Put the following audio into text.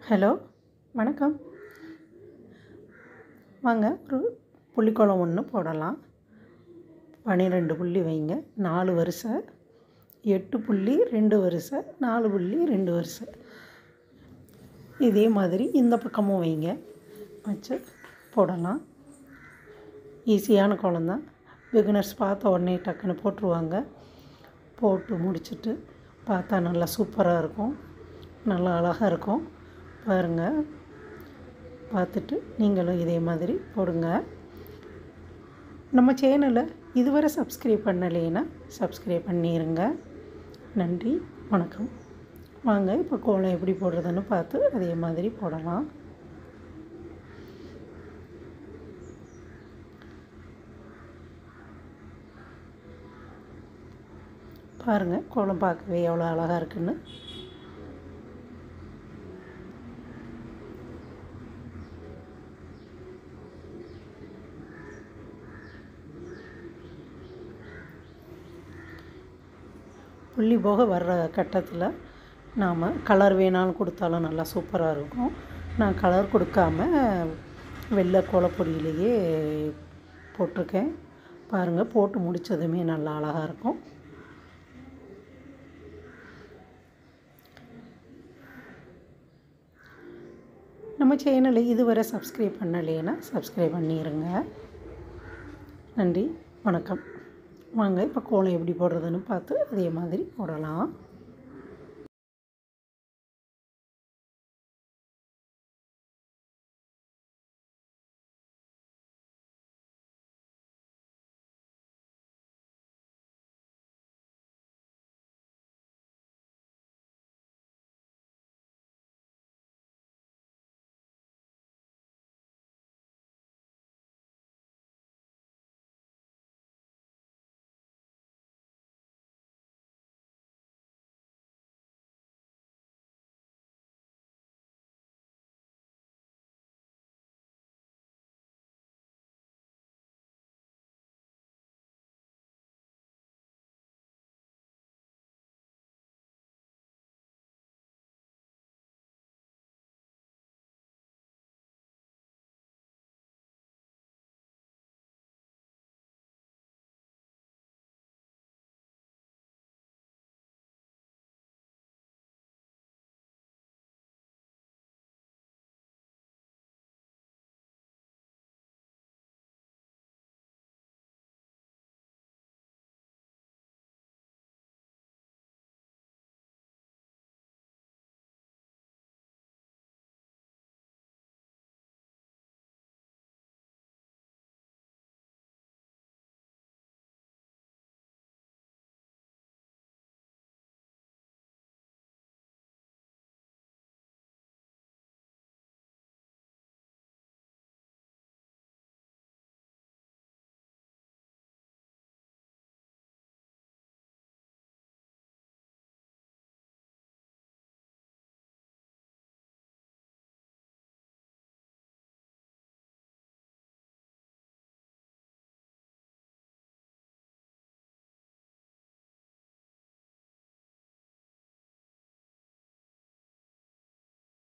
hello வணக்கம் வாங்க ஒரு புளிக்குழம்பு ஒன்று போடலாம் பன்னிரெண்டு புள்ளி வைங்க நாலு வரிசை எட்டு புள்ளி ரெண்டு வரிசை நாலு புள்ளி ரெண்டு வரிசை இதே மாதிரி இந்த பக்கமும் வைங்க வச்சு போடலாம் ஈஸியான குழம்பு தான் பிகினர்ஸ் பார்த்த உடனே டக்குன்னு போட்டுருவாங்க போட்டு முடிச்சுட்டு பார்த்தா நல்லா சூப்பராக இருக்கும் நல்லா அழகாக இருக்கும் பாருங்கள் பார்த்துட்டு நீங்களும் இதே மாதிரி போடுங்க நம்ம சேனலை இதுவரை சப்ஸ்கிரைப் பண்ணலைன்னா சப்ஸ்கிரைப் பண்ணிடுங்க நன்றி வணக்கம் வாங்க இப்போ கோலம் எப்படி போடுறதுன்னு பார்த்து அதே மாதிரி போடலாம் பாருங்கள் கோலம் பார்க்கவே எவ்வளோ அழகாக இருக்குன்னு புள்ளி போக வர்ற கட்டத்தில் நாம் கலர் வேணாலும் கொடுத்தாலும் நல்லா சூப்பராக இருக்கும் நான் கலர் கொடுக்காம வெள்ளை கோலப்பொடியிலேயே போட்டிருக்கேன் பாருங்கள் போட்டு முடித்ததுமே நல்லா அழகாக இருக்கும் நம்ம சேனலை இதுவரை சப்ஸ்கிரைப் பண்ணலைன்னா சப்ஸ்கிரைப் பண்ணிடுங்க நன்றி வணக்கம் வாங்க இப்போ கோலம் எப்படி போடுறதுன்னு பார்த்து அதே மாதிரி போடலாம்